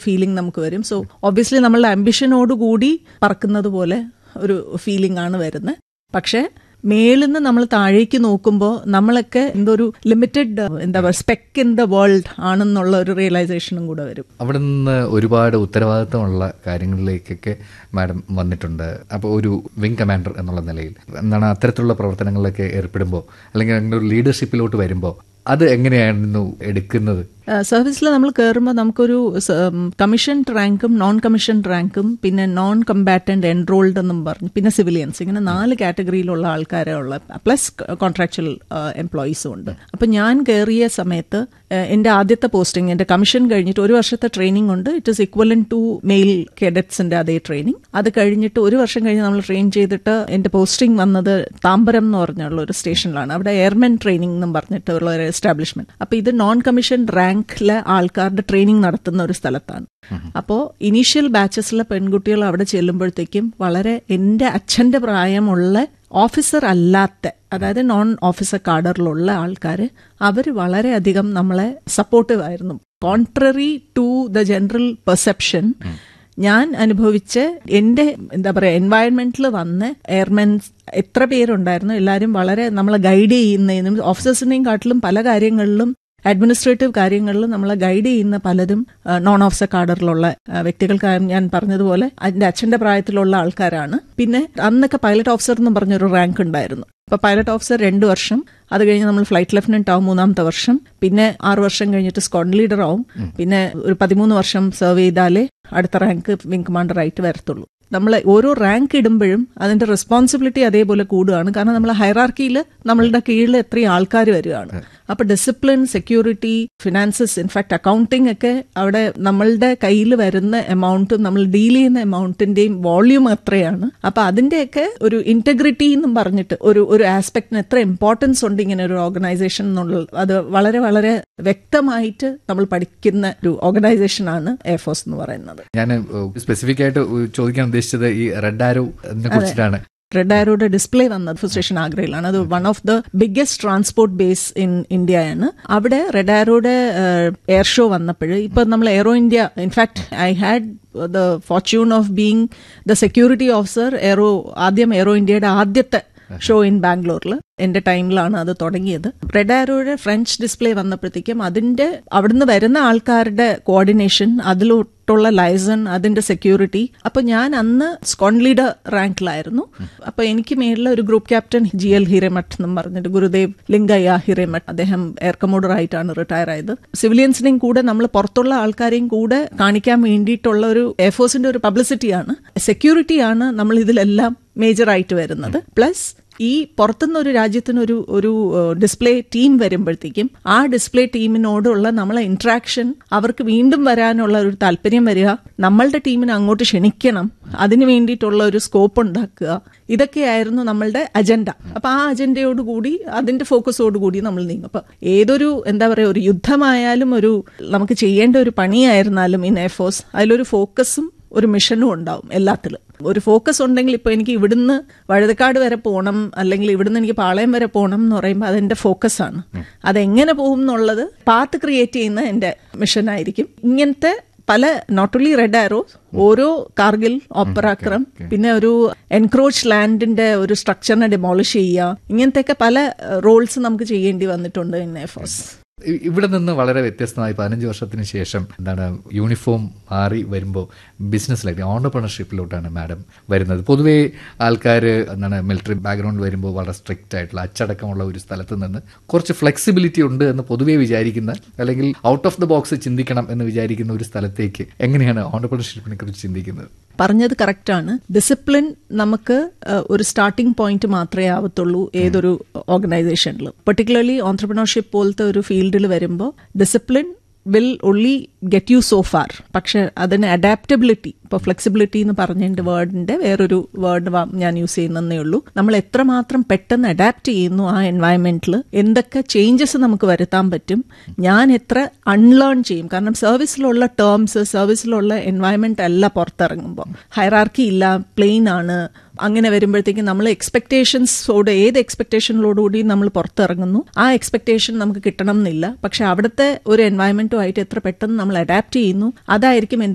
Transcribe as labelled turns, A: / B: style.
A: feeling നമുക്ക് വരും so obviously നമ്മളുടെ അംബിഷനോടുകൂടി പറക്കുന്നത് പോലെ ഒരു ഫീലിംഗ് ആണ് വരുന്നത് പക്ഷേ മേളിന്ന് നമ്മൾ താഴേക്ക് നോക്കുമ്പോൾ നമ്മളൊക്കെ എന്തോ ഒരു ലിമിറ്റഡ് എന്താ പറയുക സ്പെക്ക് ഇൻ ദ വേൾഡ് ആണെന്നുള്ള ഒരു റിയലൈസേഷനും കൂടെ വരും
B: അവിടെ നിന്ന് ഒരുപാട് ഉത്തരവാദിത്തമുള്ള കാര്യങ്ങളിലേക്കൊക്കെ മാഡം വന്നിട്ടുണ്ട് അപ്പോൾ ഒരു വിങ് കമാൻഡർ എന്നുള്ള നിലയിൽ എന്താണ് അത്തരത്തിലുള്ള പ്രവർത്തനങ്ങളിലൊക്കെ ഏർപ്പെടുമ്പോൾ അല്ലെങ്കിൽ അങ്ങനെ ഒരു ലീഡർഷിപ്പിലോട്ട് വരുമ്പോൾ അത് എങ്ങനെയായിരുന്നു എടുക്കുന്നത്
A: സർവീസിൽ നമ്മൾ കയറുമ്പോൾ നമുക്കൊരു കമ്മീഷൻഡ് റാങ്കും നോൺ കമ്മീഷൻഡ് റാങ്കും പിന്നെ നോൺ കമ്പാറ്റന്റ് എൻറോൾഡ് എന്നും പറഞ്ഞു പിന്നെ സിവിലിയൻസ് ഇങ്ങനെ നാല് കാറ്റഗറിയിലുള്ള ആൾക്കാരെ ഉള്ള പ്ലസ് കോൺട്രാക്ച്വൽ എംപ്ലോയീസും ഉണ്ട് അപ്പം ഞാൻ കയറിയ സമയത്ത് എൻ്റെ ആദ്യത്തെ പോസ്റ്റിംഗ് എൻ്റെ കമ്മീഷൻ കഴിഞ്ഞിട്ട് ഒരു വർഷത്തെ ട്രെയിനിങ് ഉണ്ട് it is equivalent to male കേഡറ്റ്സിന്റെ അതേ ട്രെയിനിങ് അത് കഴിഞ്ഞിട്ട് ഒരു വർഷം കഴിഞ്ഞ് നമ്മൾ ട്രെയിൻ ചെയ്തിട്ട് എൻ്റെ പോസ്റ്റിംഗ് വന്നത് താമ്പരം എന്ന് പറഞ്ഞുള്ള ഒരു സ്റ്റേഷനിലാണ് അവിടെ എയർമെൻ ട്രെയിനിങ് എന്നും പറഞ്ഞിട്ട് ഉള്ള ഒരു എസ്റ്റാബ്ലിഷ്മെന്റ് അപ്പൊ ഇത് നോൺ കമ്മീഷൻ റാങ്കിലെ ആൾക്കാരുടെ ട്രെയിനിങ് നടത്തുന്ന ഒരു സ്ഥലത്താണ് അപ്പോൾ ഇനീഷ്യൽ ബാച്ചസിലെ പെൺകുട്ടികൾ അവിടെ ചെല്ലുമ്പോഴത്തേക്കും വളരെ എൻ്റെ അച്ഛന്റെ പ്രായമുള്ള ഓഫീസർ അല്ലാത്ത അതായത് നോൺ ഓഫീസർ കാഡറിലുള്ള ആൾക്കാർ അവർ വളരെയധികം നമ്മളെ സപ്പോർട്ടീവ് ആയിരുന്നു contrary to the general perception ഞാൻ അനുഭവിച്ച് എന്റെ എന്താ പറയുക എൻവയൺമെന്റിൽ വന്ന് എയർമെൻസ് എത്ര പേരുണ്ടായിരുന്നു എല്ലാവരും വളരെ നമ്മളെ ഗൈഡ് ചെയ്യുന്നതിനും ഓഫീസേഴ്സിനെയും കാട്ടിലും പല കാര്യങ്ങളിലും അഡ്മിനിസ്ട്രേറ്റീവ് കാര്യങ്ങളിൽ നമ്മളെ ഗൈഡ് ചെയ്യുന്ന പലരും നോൺ ഓഫീസർ കാഡറിലുള്ള വ്യക്തികൾക്ക് ഞാൻ പറഞ്ഞതുപോലെ അതിന്റെ അച്ഛന്റെ പ്രായത്തിലുള്ള ആൾക്കാരാണ് പിന്നെ അന്നൊക്കെ പൈലറ്റ് ഓഫീസർ എന്ന് പറഞ്ഞൊരു റാങ്ക് ഉണ്ടായിരുന്നു അപ്പൊ പൈലറ്റ് ഓഫീസർ രണ്ട് വർഷം അത് കഴിഞ്ഞ് നമ്മൾ ഫ്ലൈറ്റ് ലെഫ്റ്റനന്റ് ആവും മൂന്നാമത്തെ വർഷം പിന്നെ ആറ് വർഷം കഴിഞ്ഞിട്ട് സ്ക്വാഡ് ലീഡർ ആവും പിന്നെ ഒരു പതിമൂന്ന് വർഷം സെർവ് ചെയ്താലേ അടുത്ത റാങ്ക് വിംഗ് കമാൻഡർ ആയിട്ട് വരത്തുള്ളൂ നമ്മൾ ഓരോ റാങ്ക് ഇടുമ്പോഴും അതിന്റെ റെസ്പോൺസിബിലിറ്റി അതേപോലെ കൂടുകയാണ് കാരണം നമ്മൾ ഹൈറാർക്കിയിൽ നമ്മളുടെ കീഴിൽ എത്രയും ആൾക്കാർ വരികയാണ് അപ്പൊ discipline security finances in fact accounting ഒക്കെ അവിടെ നമ്മളുടെ കയ്യിൽ വരുന്ന എമൗണ്ടും നമ്മൾ ഡീൽ ചെയ്യുന്ന എമൗണ്ടിന്റെയും വോള്യൂം എത്രയാണ് അപ്പൊ അതിന്റെയൊക്കെ ഒരു ഇന്റഗ്രിറ്റി എന്നും പറഞ്ഞിട്ട് ഒരു ഒരു ആസ്പെക്ടിന് എത്ര ഇമ്പോർട്ടൻസ് ഉണ്ട് ഇങ്ങനെ ഒരു ഓർഗനൈസേഷൻ എന്നുള്ള അത് വളരെ വളരെ വ്യക്തമായിട്ട് നമ്മൾ പഠിക്കുന്ന ഒരു ഓർഗനൈസേഷൻ ആണ് എയർഫോഴ്സ് എന്ന് പറയുന്നത്
B: ഞാൻ സ്പെസിഫിക് ആയിട്ട് ചോദിക്കാൻ ഉദ്ദേശിച്ചത് ഈ റെഡ് ആരോ അതിനെ കുറിച്ചിട്ടാണ്
A: റെഡ് ആരോയുടെ ഡിസ്പ്ലേ വന്നത് സ്റ്റേഷൻ ആഗ്രയിലാണ് അത് one of the biggest transport base in ഇന്ത്യയാണ് അവിടെ റെഡ് ആരോയുടെ എയർ ഷോ വന്നപ്പോൾ ഇപ്പൊ നമ്മൾ aero India in fact I had the fortune of being the security officer aero ആദ്യം എയറോ ഇന്ത്യയുടെ ആദ്യത്തെ ഷോ ഇൻ ബാംഗ്ലൂരിൽ എന്റെ ടൈമിലാണ് അത് തുടങ്ങിയത് റെഡ് ആരോയുടെ ഫ്രഞ്ച് ഡിസ്പ്ലേ വന്നപ്പോഴത്തേക്കും അതിന്റെ അവിടുന്ന് വരുന്ന ആൾക്കാരുടെ കോർഡിനേഷൻ അതിലോട്ടുള്ള ലൈസൺ അതിന്റെ സെക്യൂരിറ്റി അപ്പൊ ഞാൻ അന്ന് സ്കോൺ ലീഡർ റാങ്കിലായിരുന്നു അപ്പൊ എനിക്ക് മേളിൽ ഒരു group captain G L Hiremath എന്നും പറഞ്ഞിട്ട് ഗുരുദേവ് ലിംഗയ്യ ഹിരമഠ് അദ്ദേഹം എയർ കമോഡർ ആയിട്ടാണ് റിട്ടയർ ആയത് സിവിലിയൻസിനെയും കൂടെ നമ്മൾ പുറത്തുള്ള ആൾക്കാരെയും കൂടെ കാണിക്കാൻ വേണ്ടിയിട്ടുള്ള ഒരു എയർഫോഴ്സിന്റെ ഒരു പബ്ലിസിറ്റിയാണ് സെക്യൂരിറ്റിയാണ് നമ്മൾ ഇതിലെല്ലാം മേജർ ആയിട്ട് വരുന്നത് പ്ലസ് ഈ പുറത്തുനിന്ന് ഒരു രാജ്യത്തിന് ഒരു ഒരു ഡിസ്പ്ലേ ടീം വരുമ്പോഴത്തേക്കും ആ ഡിസ്പ്ലേ ടീമിനോടുള്ള നമ്മളെ ഇന്ററാക്ഷൻ അവർക്ക് വീണ്ടും വരാനുള്ള ഒരു താല്പര്യം വരിക നമ്മളുടെ ടീമിനെ അങ്ങോട്ട് ക്ഷണിക്കണം അതിന് വേണ്ടിയിട്ടുള്ള ഒരു സ്കോപ്പ് ഉണ്ടാക്കുക ഇതൊക്കെയായിരുന്നു നമ്മളുടെ അജണ്ട അപ്പൊ ആ അജണ്ടയോടുകൂടി അതിന്റെ ഫോക്കസോടുകൂടി നമ്മൾ നീങ്ങും അപ്പൊ ഏതൊരു എന്താ പറയുക ഒരു യുദ്ധമായാലും ഒരു നമുക്ക് ചെയ്യേണ്ട ഒരു പണിയായിരുന്നാലും ഇൻ എയർഫോഴ്സ് അതിലൊരു ഫോക്കസും ഒരു മിഷനും ഉണ്ടാവും എല്ലാത്തിലും ഒരു ഫോക്കസ് ഉണ്ടെങ്കിൽ ഇപ്പൊ എനിക്ക് ഇവിടുന്ന് വഴുതക്കാട് വരെ പോകണം അല്ലെങ്കിൽ ഇവിടുന്ന് എനിക്ക് പാളയം വരെ പോകണം എന്ന് പറയുമ്പോൾ അതെന്റെ ഫോക്കസ് ആണ് അതെങ്ങനെ പോകും എന്നുള്ളത് പാത്ത് ക്രിയേറ്റ് ചെയ്യുന്ന എന്റെ മിഷനായിരിക്കും ഇങ്ങനത്തെ പല നോട്ട് ഓൺലി റെഡ് ആരോ ഓരോ കാർഗിൽ ഓപ്പറാക്രം പിന്നെ ഒരു എൻക്രോച്ച് ലാൻഡിന്റെ ഒരു സ്ട്രക്ചറിനെ ഡിമോളിഷ് ചെയ്യുക ഇങ്ങനത്തെയൊക്കെ പല റോൾസ് നമുക്ക് ചെയ്യേണ്ടി വന്നിട്ടുണ്ട് ഇൻ എയർഫോഴ്സ്
B: ഇവിടെ നിന്ന് വളരെ വ്യത്യസ്തമായി പതിനഞ്ച് വർഷത്തിന് ശേഷം എന്താണ് യൂണിഫോം മാറി വരുമ്പോൾ ബിസിനസ്സിലേക്ക് ഓണ്ടർപ്രണർഷിപ്പിലോട്ടാണ് മാഡം വരുന്നത് പൊതുവേ ആൾക്കാർ എന്താണ് മിലിറ്ററി ബാക്ക്ഗ്രൗണ്ട് വരുമ്പോൾ വളരെ സ്ട്രിക്റ്റ് ആയിട്ടുള്ള അച്ചടക്കമുള്ള ഒരു സ്ഥലത്ത് നിന്ന് കുറച്ച് ഫ്ലെക്സിബിലിറ്റി ഉണ്ട് എന്ന് പൊതുവേ വിചാരിക്കുന്ന അല്ലെങ്കിൽ ഔട്ട് ഓഫ് ദ ബോക്സ് ചിന്തിക്കണം എന്ന് വിചാരിക്കുന്ന ഒരു സ്ഥലത്തേക്ക് എങ്ങനെയാണ് ഓണ്ടർപ്രണർഷിപ്പിനെ കുറിച്ച് ചിന്തിക്കുന്നത്
A: പറഞ്ഞത് കറക്റ്റാണ് ഡിസിപ്ലിൻ നമുക്ക് ഒരു സ്റ്റാർട്ടിംഗ് പോയിന്റ് മാത്രമേ ആവത്തുള്ളൂ ഏതൊരു ഓർഗനൈസേഷനിലും പെർട്ടിക്കുലർലി ഓൺട്രപ്രണർഷിപ്പ് പോലത്തെ ഒരു ഫീൽഡിൽ വരുമ്പോൾ discipline will only get you so far പക്ഷെ അതിന് അഡാപ്റ്റബിലിറ്റി ഇപ്പോൾ ഫ്ലെക്സിബിലിറ്റി എന്ന് പറഞ്ഞതിന്റെ വേർഡിന്റെ വേറൊരു വേർഡ് ഞാൻ യൂസ് ചെയ്യുന്നതേ ഉള്ളൂ നമ്മൾ എത്രമാത്രം പെട്ടെന്ന് അഡാപ്റ്റ് ചെയ്യുന്നു ആ എൻവയൺമെന്റിൽ എന്തൊക്കെ ചേഞ്ചസ് നമുക്ക് വരുത്താൻ പറ്റും ഞാൻ എത്ര അൺലേൺ ചെയ്യും കാരണം സർവീസിലുള്ള ടേംസ് സർവീസിലുള്ള എൻവയൺമെന്റ് അല്ല പുറത്തിറങ്ങുമ്പോൾ ഹൈറാർക്കി ഇല്ല പ്ലെയിൻ ആണ് അങ്ങനെ വരുമ്പോഴത്തേക്കും നമ്മൾ എക്സ്പെക്ടേഷൻസോട് ഏത് എക്സ്പെക്ടേഷനിലോടുകൂടി നമ്മൾ പുറത്തിറങ്ങുന്നു ആ എക്സ്പെക്ടേഷൻ നമുക്ക് കിട്ടണം എന്നില്ല പക്ഷെ അവിടുത്തെ ഒരു എൻവയൺമെന്റുമായിട്ട് എത്ര പെട്ടെന്ന് നമ്മൾ അഡാപ്റ്റ് ചെയ്യുന്നു അതായിരിക്കും